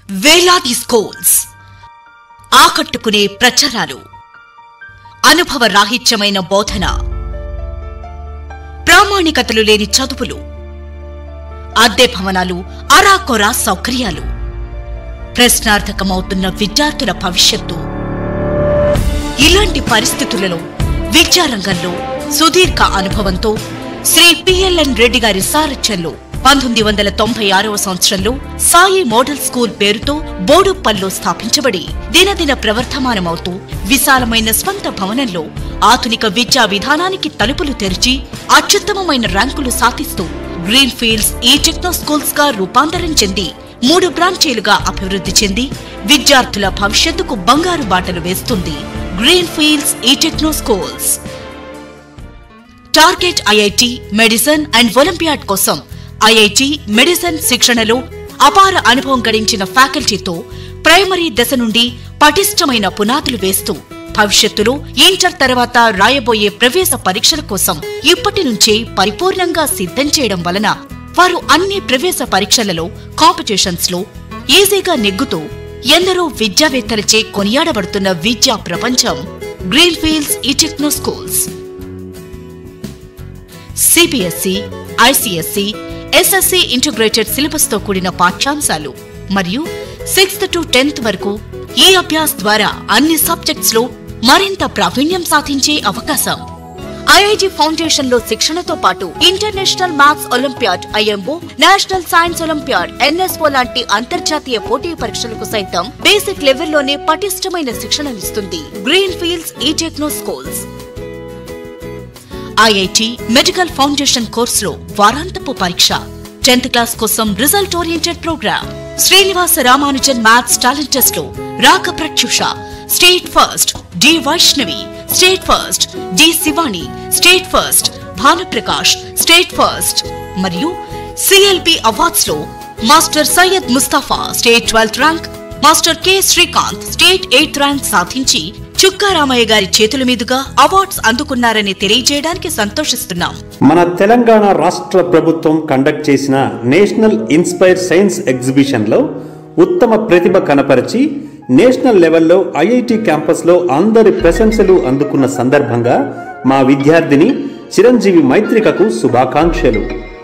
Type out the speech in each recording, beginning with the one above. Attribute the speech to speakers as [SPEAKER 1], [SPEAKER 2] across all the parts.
[SPEAKER 1] వేలాది స్కూల్స్ ఆకట్టుకునే ప్రచారాలు అనుభవ రాహిత్యమైన బోధన ప్రామాణికతలు లేని చదువులు అద్దె భవనాలు అరాకొరా సౌకర్యాలు ప్రశ్నార్థకమవుతున్న విద్యార్థుల భవిష్యత్తు ఇలాంటి పరిస్థితులలో విద్యారంగంలో సుదీర్ఘ అనుభవంతో శ్రీ పిఎల్ఎన్ రెడ్డి గారి సారథ్యంలో పంతొమ్మిది వందల తొంభై ఆరవ సంవత్సరంలో సాయి మోడల్ స్కూల్ పేరుతో బోడుప్పల్లో స్థాపించబడి దినదిన ప్రవర్ధమానమవుతూ విశాలమైన స్వంత భవనంలో ఆధునిక విద్యా విధానానికి తలుపులు తెరిచి అత్యుత్తమమైన ర్యాంకులు సాధిస్తూ green fields e techno schools గా రూపాంతరం చెంది మూడు బ్రాంచీలుగా అభివృద్ధి చెంది విద్యార్థుల భవిష్యత్తుకు బంగారు బాటలు వేస్తుంది green fields e techno schools target IIT medicine and olympiad కోసం ఐఐటి మెడిసిన్ శిక్షణలో అపార అనుభవం గడించిన ఫ్యాకల్టీతో ప్రైమరీ దశ నుండి పటిష్టమైన పునాదులు వేస్తూ భవిష్యత్తులో ఇంటర్ తర్వాత రాయబోయే ప్రవేశ పరీక్షల కోసం ఇప్పటి నుంచే పరిపూర్ణంగా సిద్ధం చేయడం వలన వారు అన్ని ప్రవేశ పరీక్షలలో కాంపిటీషన్స్ లో ఈజీగా నెగ్గుతూ ఎందరో విద్యావేత్తలచే కొనియాడబడుతున్న విద్యా ప్రపంచం green fields e techno schools CBSE ICSE SSC integrated syllabus తో కూడిన పాఠ్యాంశాలు మరియు సిక్స్త్ టు టెన్త్ వరకు ఈ అభ్యాస్ ద్వారా అన్ని సబ్జెక్ట్స్ లో మరింత ప్రావీణ్యం సాధించే అవకాశం ఐఐటి ఫౌండేషన్ లో శిక్షణతో పాటు international maths olympiad IMO national science olympiad NSO లాంటి అంతర్జాతీయ పోటీ పరీక్షలకు సైతం బేసిక్ లెవెల్లోనే పటిష్టమైన శిక్షణనిస్తుంది green fields e techno schools IIT medical foundation కోర్సులో వారాంతపు పరీక్ష టెన్త్ క్లాస్ కోసం result oriented programme Srinivasa Ramanujan maths talent test లో Raka Pratyusha state first D Vaishnavi state first D Shivani state first Bhanuprakash state first మరియు సిఎల్పి అవార్డ్స్ లో master Syed Mustafa state twelfth rank master K Srikanth state eighth rank సాధించి చుక్కారామయ్య గారి చేతుల మీదుగా అవార్డ్స్ అందుకున్నారని తెలియజేయడానికి సంతోషిస్తున్నాం
[SPEAKER 2] మన తెలంగాణ రాష్ట్ర ప్రభుత్వం కండక్ట్ చేసిన నేషనల్ ఇన్స్పైర్ సైన్స్ ఎగ్జిబిషన్లో ఉత్తమ ప్రతిభ కనపరిచి నేషనల్ లెవెల్లో ఐఐటి క్యాంపస్లో అందరి ప్రశంసలు అందుకున్న సందర్భంగా మా విద్యార్థిని చిరంజీవి మైత్రికకు శుభాకాంక్షలు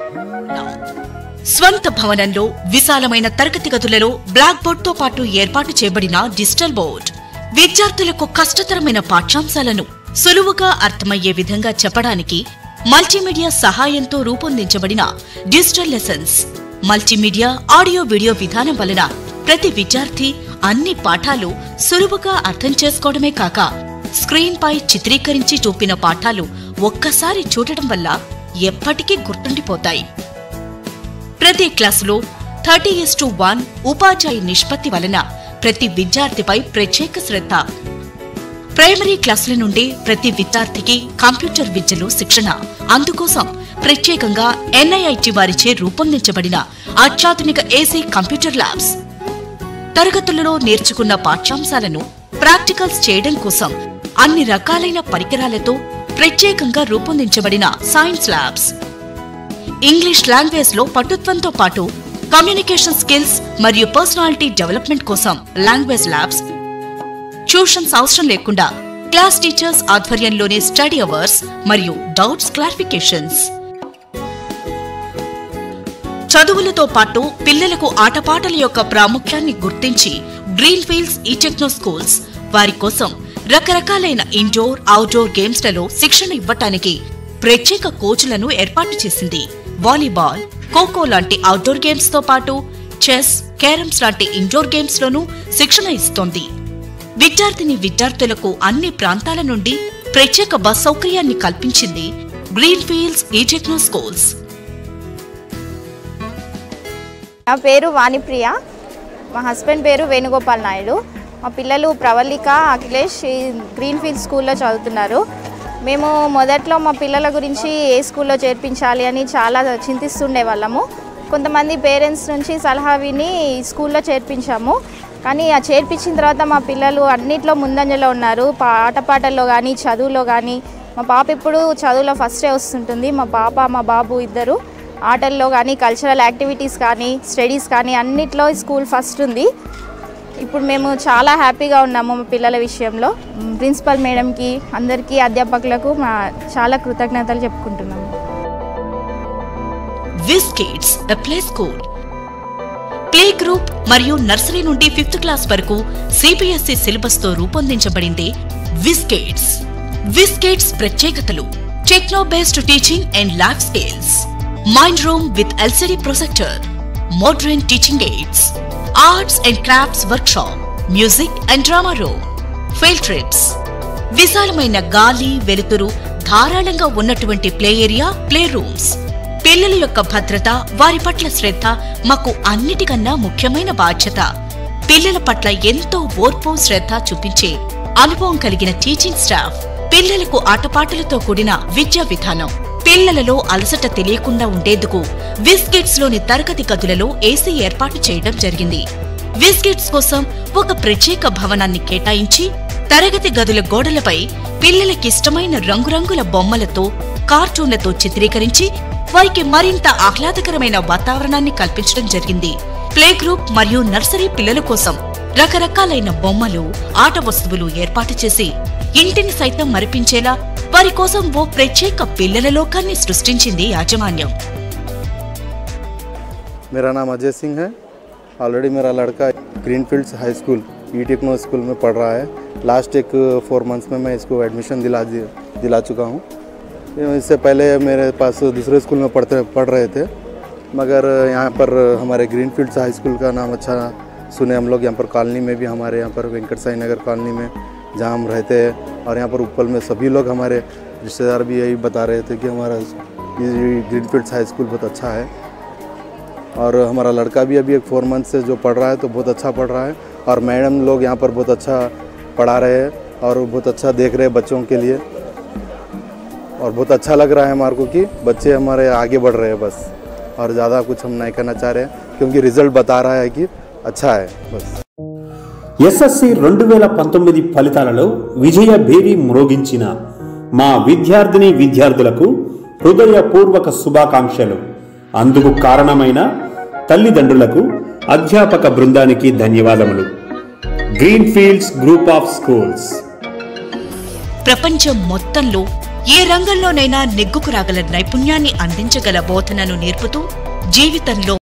[SPEAKER 1] స్వంత భవనంలో విశాలమైన తరగతి గదులలో బ్లాక్ బోర్డ్ తో పాటు ఏర్పాటు చేయబడిన డిజిటల్ బోర్డ్ విద్యార్థులకు కష్టతరమైన పాఠ్యాంశాలను సులువుగా అర్థమయ్యే విధంగా చెప్పడానికి మల్టీమీడియా సహాయంతో రూపొందించబడిన digital lessons multimedia audio video విధానం వలన ప్రతి విద్యార్థి అన్ని పాఠాలు సులువుగా అర్థం చేసుకోవడమే కాక స్క్రీన్ పై చిత్రీకరించి చూపిన పాఠాలు ఒక్కసారి చూడటం వల్ల ఎప్పటికీ గుర్తుండిపోతాయి ప్రతి క్లాసులో థర్టీ ఇస్ టు వన్ ఉపాధ్యాయ నిష్పత్తి వలన ప్రతి విద్యార్థిపై ప్రత్యేక శ్రద్ధ ప్రైమరీ క్లాసుల నుండి ప్రతి విద్యార్థికి కంప్యూటర్ విద్యలో శిక్షణ అందుకోసం ప్రత్యేకంగా ఎన్ఐఐటి వారిచే రూపొందించబడిన అత్యాధునిక ఏసీ కంప్యూటర్ ల్యాబ్స్ తరగతులలో నేర్చుకున్న పాఠ్యాంశాలను ప్రాక్టికల్స్ చేయడం కోసం అన్ని రకాలైన పరికరాలతో ప్రత్యేకంగా రూపొందించబడిన సైన్స్ ల్యాబ్స్ ఇంగ్లీష్ లాంగ్వేజ్ లో పటుత్వంతో పాటు కమ్యూనికేషన్ స్కిల్స్ మరియు పర్సనాలిటీ డెవలప్మెంట్ కోసం లాంగ్వేజ్ ల్యాబ్స్ ట్యూషన్స్ అవసరం లేకుండా క్లాస్ టీచర్స్ ఆధ్వర్యంలోనే స్టడీ అవర్స్ మరియు డౌట్స్ క్లారిఫికేషన్స్ చదువులతో పాటు పిల్లలకు ఆటపాటల యొక్క ప్రాముఖ్యాన్ని గుర్తించి green fields e techno schools వారి కోసం రకరకాలైన ఇండోర్ అవుట్డోర్ గేమ్స్ లలో శిక్షణ ఇవ్వటానికి ప్రత్యేక కోచ్లను ఏర్పాటు చేసింది వాలీబాల్ ఖోఖో లాంటి అవుట్డోర్ గేమ్స్ తో పాటు చెస్ క్యారమ్స్ లాంటి ఇండోర్ గేమ్స్ లోనూ శిక్షణ ఇస్తోంది విద్యార్థిని విద్యార్థులకు అన్ని ప్రాంతాల నుండి ప్రత్యేక బస్ సౌకర్యాన్ని కల్పించింది green fields e techno schools
[SPEAKER 3] నా పేరు వాణిప్రియ మా హస్బెండ్ పేరు వేణుగోపాల్ నాయుడు మా పిల్లలు ప్రవళిక అఖిలేష్ ఈ గ్రీన్ ఫీల్డ్ స్కూల్లో చదువుతున్నారు మేము మొదట్లో మా పిల్లల గురించి ఏ స్కూల్లో చేర్పించాలి అని చాలా చింతిస్తుండే వాళ్ళము కొంతమంది పేరెంట్స్ నుంచి సలహా విని ఈ స్కూల్లో చేర్పించాము కానీ ఆ చేర్పించిన తర్వాత మా పిల్లలు అన్నిట్లో ముందంజలో ఉన్నారు పాటపాటల్లో కానీ చదువులో కానీ మా పాప ఇప్పుడు చదువులో ఫస్టే వస్తుంటుంది మా పాప మా బాబు ఇద్దరు ఆటల్లో కానీ కల్చరల్ యాక్టివిటీస్ కానీ స్టడీస్ కానీ అన్నిట్లో స్కూల్ ఫస్ట్ ఉంది ఇప్పుడు మేము చాలా హ్యాపీగా ఉన్నాము మా పిల్లల విషయంలో ప్రిన్సిపల్ మేడంకి అందరికీ అధ్యాపకులకు మా చాలా కృతజ్ఞతలు చెప్పుకుంటున్నాము
[SPEAKER 1] wiz kids a play school play group మరియు నర్సరీ నుండి ఫిఫ్త్ క్లాస్ వరకు సిబిఎస్ఈ సిలబస్ తో రూపొందించబడింది విస్ కిడ్స్ విస్ కిడ్స్ ప్రత్యేకతలు techno based teaching and life skills mind room with LCD projector modern teaching aids arts and crafts workshop music and drama room field trips విశాలమైన గాలి వెలుతురు ధారాళంగా ఉన్నటువంటి play area play rooms పిల్లల యొక్క భద్రత వారి పట్ల శ్రద్ధ మాకు అన్నిటికన్నా ముఖ్యమైన బాధ్యత పిల్లల పట్ల ఎంతో ఓర్పు శ్రద్ధ చూపించే అనుభవం కలిగిన టీచింగ్ స్టాఫ్ పిల్లలకు ఆటపాటలతో కూడిన విద్యా విధానం పిల్లలలో అలసట తెలియకుండా ఉండేందుకు విస్కిట్స్ లోని తరగతి గదులలో ఏసీ ఏర్పాటు చేయడం జరిగింది విస్కిట్స్ కోసం ఒక ప్రత్యేక భవనాన్ని కేటాయించి తరగతి గదుల గోడలపై పిల్లలకిష్టమైన రంగురంగుల బొమ్మలతో కార్టూన్లతో చిత్రీకరించి వారికి మరింత ఆహ్లాదకరమైన వాతావరణాన్ని కల్పించడం జరిగింది ప్లే గ్రూప్ మరియు నర్సరీ పిల్లల కోసం రకరకాలైన బొమ్మలు ఆట వస్తువులు ఏర్పాటు చేసి ఇంటిని సైతం మరిపించేలా వారి కోసం ఓ ప్రత్యేక పిల్లల లోకాన్ని సృష్టించింది యాజమాన్యం
[SPEAKER 4] मेरा नाम अजय सिंह है ऑलरेडी मेरा लड़का green fields high school e techno school में पढ़ रहा है लास्ट एक फोर मंथ्स में मैं इसको एडमिशन दिला दि- दिला चुका हूँ इससे पहले मेरे पास दूसरे स्कूल में पढ़ते पढ़ रहे थे मगर यहाँ पर हमारे ग्रीन फील्ड्स हाई स्कूल का नाम अच्छा सुने हम लोग यहाँ पर कॉलोनी में भी हमारे यहाँ पर वेंकट साई नगर कॉलोनी में जहाँ हम रहते हैं और यहाँ पर उपल में सभी लोग हमारे रिश्तेदार भी यही बता रहे थे कि हमारा ये ग्रीन फील्ड्स हाई स्कूल बहुत अच्छा है और हमारा लड़का भी अभी एक फोर मंथ से जो पढ़ रहा है तो बहुत अच्छा पढ़ रहा है और मैडम लोग यहाँ पर बहुत अच्छा पढ़ा रहे हैं और बहुत अच्छा देख रहे हैं बच्चों के लिए और बहुत अच्छा लग रहा है हमारे को कि बच्चे हमारे आगे बढ़ रहे हैं बस और ज़्यादा कुछ हम नहीं करना चाह रहे हैं क्योंकि रिजल्ट बता रहा है कि अच्छा है बस
[SPEAKER 2] ఎస్ఎస్సి రెండు వేల పంతొమ్మిది ఫలితాలలో విజయ భేరి మ్రోగించిన మా విద్యార్థిని విద్యార్థులకు హృదయపూర్వక శుభాకాంక్షలు అందుకు కారణమైన తల్లిదండ్రులకు అధ్యాపక బృందానికి ధన్యవాదములు green fields group of schools
[SPEAKER 1] ప్రపంచం మొత్తంలో ఏ రంగంలోనైనా నెగ్గుకు రాగల నైపుణ్యాన్ని అందించగల బోధనను నేర్పుతూ జీవితంలో